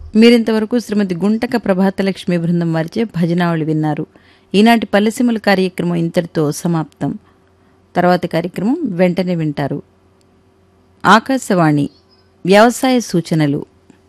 మీరింతవరకు శ్రీమతి గుంటక ప్రభాతలక్ష్మి బృందం వారిచే భజనావళి విన్నారు ఈనాటి పల్లెసీమల కార్యక్రమం ఇంతటితో సమాప్తం తర్వాతి కార్యక్రమం వెంటనే వింటారు ఆకాశవాణి వ్యవసాయ సూచనలు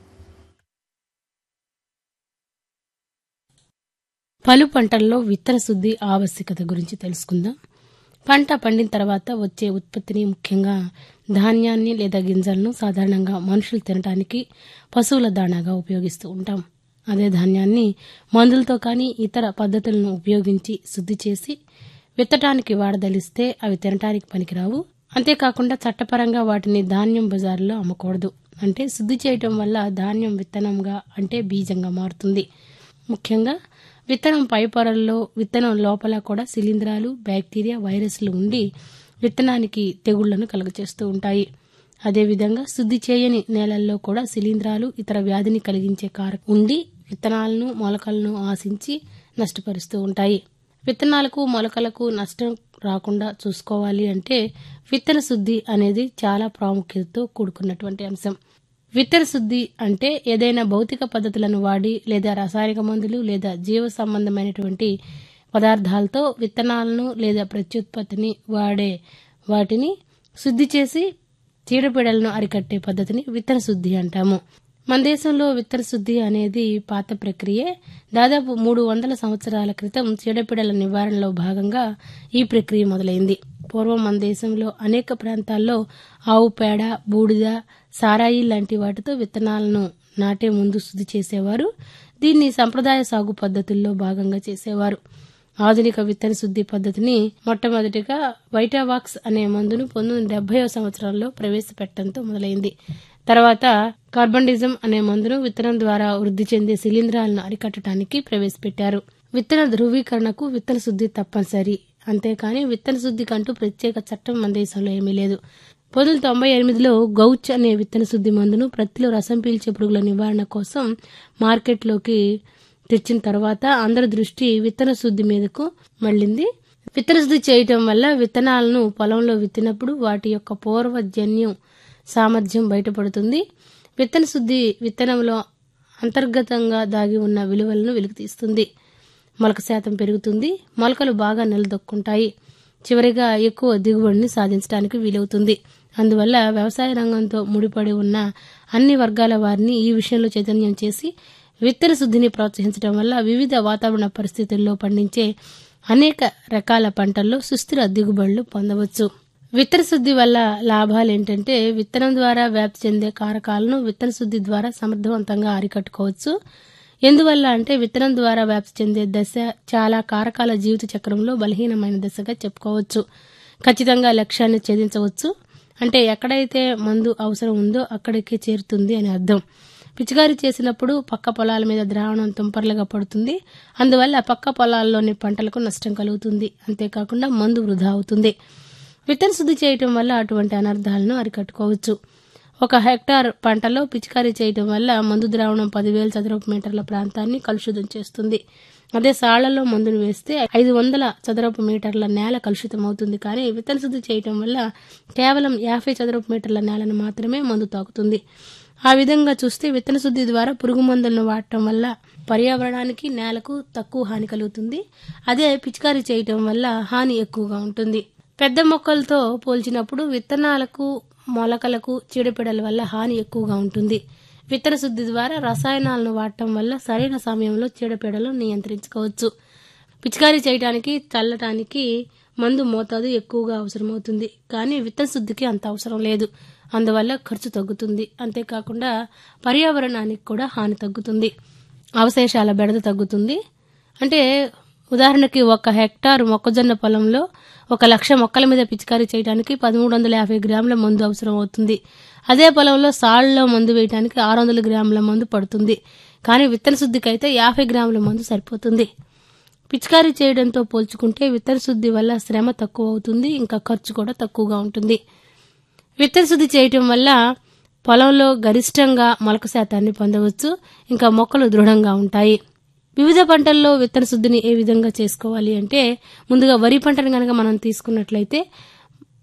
పలు పంటల్లో విత్తన శుద్ధి ఆవశ్యకత గురించి తెలుసుకుందాం పంట పండిన తర్వాత వచ్చే ఉత్పత్తిని ముఖ్యంగా ధాన్యాన్ని లేదా గింజలను సాధారణంగా మనుషులు తినడానికి పశువుల దాణాగా ఉపయోగిస్తూ ఉంటాం అదే ధాన్యాన్ని మందులతో కానీ ఇతర పద్ధతులను ఉపయోగించి శుద్ధి చేసి విత్తటానికి వాడదలిస్తే అవి తినటానికి పనికిరావు అంతేకాకుండా చట్టపరంగా వాటిని ధాన్యం బజారులో అమ్మకూడదు అంటే శుద్ధి చేయటం వల్ల ధాన్యం విత్తనంగా అంటే బీజంగా మారుతుంది ముఖ్యంగా విత్తనం పై పొరల్లో విత్తనం లోపల కూడా శిలీంధ్రాలు బ్యాక్టీరియా వైరస్లు ఉండి విత్తనానికి తెగుళ్లను కలుగచేస్తూ ఉంటాయి అదేవిధంగా శుద్ధి చేయని నేలల్లో కూడా శిలీంధ్రాలు ఇతర వ్యాధిని కలిగించే కారకం ఉండి విత్తనాలను మొలకలను ఆశించి నష్టపరుస్తూ ఉంటాయి విత్తనాలకు మొలకలకు నష్టం రాకుండా చూసుకోవాలి అంటే విత్తన శుద్ధి అనేది చాలా ప్రాముఖ్యతతో కూడుకున్నటువంటి అంశం విత్తన శుద్ధి అంటే ఏదైనా భౌతిక పద్ధతులను వాడి లేదా రసాయనిక మందులు లేదా జీవ సంబంధమైనటువంటి పదార్థాలతో విత్తనాలను లేదా ప్రత్యుత్పత్తిని వాడే వాటిని శుద్ధి చేసి చీడపీడలను అరికట్టే పద్ధతిని విత్తన శుద్ధి అంటాము మన దేశంలో విత్తన శుద్ధి అనేది పాత ప్రక్రియే దాదాపు మూడు వందల సంవత్సరాల క్రితం చీడపీడల నివారణలో భాగంగా ఈ ప్రక్రియ మొదలైంది పూర్వం మన దేశంలో అనేక ప్రాంతాల్లో ఆవు పేడ బూడిద సారాయి లాంటి వాటితో విత్తనాలను నాటే ముందు శుద్ధి చేసేవారు దీన్ని సంప్రదాయ సాగు పద్ధతుల్లో భాగంగా చేసేవారు ఆధునిక విత్తన శుద్ధి పద్ధతిని మొట్టమొదటిగా వైటావాక్స్ అనే మందును పంతొమ్మిది డెబ్బై సంవత్సరంలో ప్రవేశపెట్టడంతో మొదలైంది తర్వాత కార్బండిజం అనే మందును విత్తనం ద్వారా వృద్ధి చెందే శిలీంధ్రాలను అరికట్టడానికి ప్రవేశపెట్టారు విత్తన ధృవీకరణకు విత్తన శుద్ధి తప్పనిసరి అంతేకాని విత్తన శుద్ధికంటూ ప్రత్యేక చట్టం మన దేశంలో ఏమీ లేదు పంతొమ్మిది తొంభై ఎనిమిదిలో గౌచ్ అనే విత్తన శుద్ధి మందును ప్రత్తిలో రసం పీల్చే పురుగుల నివారణ కోసం మార్కెట్లోకి తెచ్చిన తర్వాత అందరి దృష్టి విత్తన శుద్ధి మీదకు మళ్ళింది విత్తన శుద్ధి చేయటం వల్ల విత్తనాలను పొలంలో విత్తినప్పుడు వాటి యొక్క పూర్వజన్యం సామర్థ్యం బయటపడుతుంది విత్తన శుద్ధి విత్తనంలో అంతర్గతంగా దాగి ఉన్న విలువలను వెలికితీస్తుంది మొలక శాతం పెరుగుతుంది మొలకలు బాగా నిలదొక్కుంటాయి చివరిగా ఎక్కువ దిగుబడిని సాధించడానికి వీలవుతుంది అందువల్ల వ్యవసాయ రంగంతో ముడిపడి ఉన్న అన్ని వర్గాల వారిని ఈ విషయంలో చైతన్యం చేసి విత్తన శుద్ధిని ప్రోత్సహించడం వల్ల వివిధ వాతావరణ పరిస్థితుల్లో పండించే అనేక రకాల పంటల్లో సుస్థిర దిగుబడులు పొందవచ్చు విత్తన శుద్ధి వల్ల లాభాలు ఏంటంటే విత్తనం ద్వారా వ్యాప్తి చెందే కారకాలను విత్తన శుద్ధి ద్వారా సమర్థవంతంగా అరికట్టుకోవచ్చు ఎందువల్ల అంటే విత్తనం ద్వారా వ్యాప్తి చెందే దశ చాలా కారకాల జీవిత చక్రంలో బలహీనమైన దశగా చెప్పుకోవచ్చు ఖచ్చితంగా లక్ష్యాన్ని ఛేదించవచ్చు అంటే ఎక్కడైతే మందు అవసరం ఉందో అక్కడికే చేరుతుంది అని అర్థం పిచికారీ చేసినప్పుడు పక్క పొలాల మీద ద్రావణం తుంపర్లుగా పడుతుంది అందువల్ల పక్క పొలాల్లోని పంటలకు నష్టం కలుగుతుంది అంతేకాకుండా మందు వృధా అవుతుంది విత్తన శుద్ధి చేయటం వల్ల అటువంటి అనర్థాలను అరికట్టుకోవచ్చు ఒక హెక్టార్ పంటలో పిచికారీ చేయటం వల్ల మందు ద్రావణం పదివేల చదరపు మీటర్ల ప్రాంతాన్ని కలుషితం చేస్తుంది అదే సాళ్లలో మందును వేస్తే ఐదు వందల చదరపు మీటర్ల నేల కలుషితం అవుతుంది కానీ విత్తన శుద్ధి చేయటం వల్ల కేవలం యాభై చదరపు మీటర్ల నేలను మాత్రమే మందు తాకుతుంది ఆ విధంగా చూస్తే విత్తన శుద్ధి ద్వారా పురుగు మందులను వాడటం వల్ల పర్యావరణానికి నేలకు తక్కువ హాని కలుగుతుంది అదే పిచికారీ చేయటం వల్ల హాని ఎక్కువగా ఉంటుంది పెద్ద మొక్కలతో పోల్చినప్పుడు విత్తనాలకు మొలకలకు చీడపీడల వల్ల హాని ఎక్కువగా ఉంటుంది విత్తన శుద్ధి ద్వారా రసాయనాలను వాడటం వల్ల సరైన సమయంలో చీడపీడలను నియంత్రించుకోవచ్చు పిచికారీ చేయడానికి చల్లటానికి మందు మోతాదు ఎక్కువగా అవసరమవుతుంది కానీ విత్తన శుద్ధికి అంత అవసరం లేదు అందువల్ల ఖర్చు తగ్గుతుంది అంతేకాకుండా పర్యావరణానికి కూడా హాని తగ్గుతుంది అవశేషాల బెడద తగ్గుతుంది అంటే ఉదాహరణకి ఒక హెక్టార్ మొక్కజొన్న పొలంలో ఒక లక్ష మొక్కల మీద పిచికారీ చేయడానికి పదమూడు వందల యాభై గ్రాముల మందు అవసరం అవుతుంది అదే పొలంలో సాళ్లలో మందు వేయడానికి ఆరు వందల గ్రాముల మందు పడుతుంది కానీ విత్తన శుద్ధికి అయితే యాభై గ్రాముల మందు సరిపోతుంది పిచికారీ చేయడంతో పోల్చుకుంటే విత్తన శుద్ధి వల్ల శ్రమ తక్కువ అవుతుంది ఇంకా ఖర్చు కూడా తక్కువగా ఉంటుంది విత్తన శుద్ధి చేయటం వల్ల పొలంలో గరిష్టంగా మొలక శాతాన్ని పొందవచ్చు ఇంకా మొక్కలు దృఢంగా ఉంటాయి వివిధ పంటల్లో విత్తన శుద్ధిని ఏ విధంగా చేసుకోవాలి అంటే ముందుగా వరి పంటను కనుక మనం తీసుకున్నట్లయితే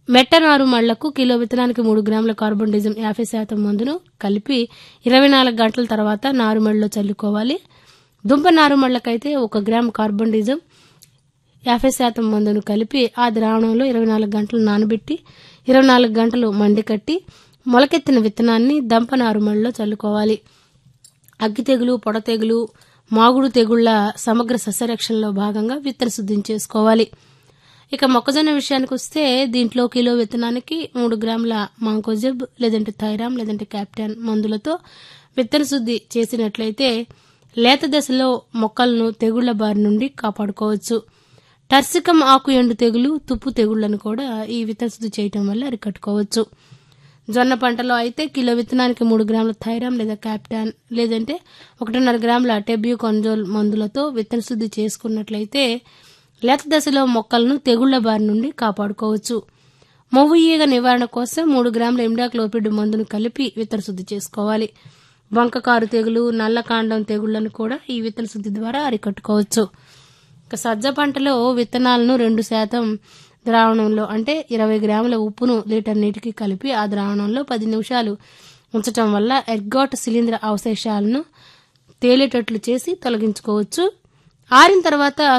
మెట్ట నారు మళ్లకు కిలో విత్తనానికి మూడు గ్రాముల కార్బన్ డిజం యాభై శాతం మందును కలిపి ఇరవై నాలుగు గంటల తర్వాత నారుమడిలో చల్లుకోవాలి దుంప నారుమళ్ళకైతే ఒక గ్రామ్ కార్బన్ డిజం యాభై శాతం మందును కలిపి ఆ ద్రావణంలో ఇరవై నాలుగు గంటలు నానబెట్టి ఇరవై నాలుగు గంటలు మండికట్టి మొలకెత్తిన విత్తనాన్ని దంప నారుమడిలో చల్లుకోవాలి అగ్గి తెగులు పొడ తెగులు మాగుడు తెగుళ్ల సమగ్ర సస్యరక్షణలో భాగంగా విత్తన శుద్ధిని చేసుకోవాలి ఇక మొక్కజొన్న విషయానికి వస్తే దీంట్లో కిలో విత్తనానికి మూడు గ్రాముల మాంకోజెబ్ లేదంటే థైరామ్ లేదంటే క్యాప్టాన్ మందులతో విత్తన శుద్ధి చేసినట్లయితే లేత దశలో మొక్కలను తెగుళ్ల బారి నుండి కాపాడుకోవచ్చు టర్సికం ఆకు ఎండు తెగులు తుప్పు తెగుళ్లను కూడా ఈ విత్తన శుద్ధి చేయటం వల్ల అరికట్టుకోవచ్చు జొన్న పంటలో అయితే కిలో విత్తనానికి మూడు గ్రాముల థైరామ్ లేదా క్యాప్టాన్ లేదంటే ఒకటిన్నర గ్రాముల టెబ్యూ కొంజోల్ మందులతో విత్తన శుద్ధి చేసుకున్నట్లయితే లేత దశలో మొక్కలను తెగుళ్ల బారి నుండి కాపాడుకోవచ్చు మొవ్వు ఈగ నివారణ కోసం మూడు గ్రాముల ఇమ్డాక్లోపిడ్ మందును కలిపి విత్తన శుద్ధి చేసుకోవాలి బంకకారు తెగులు నల్లకాండం తెగుళ్లను కూడా ఈ విత్తన శుద్ధి ద్వారా అరికట్టుకోవచ్చు ఇక సజ్జ పంటలో విత్తనాలను రెండు శాతం ద్రావణంలో అంటే ఇరవై గ్రాముల ఉప్పును లీటర్ నీటికి కలిపి ఆ ద్రావణంలో పది నిమిషాలు ఉంచటం వల్ల ఎర్గాట్ శిలీంద్ర అవశేషాలను తేలేటట్లు చేసి తొలగించుకోవచ్చు ఆరిన తర్వాత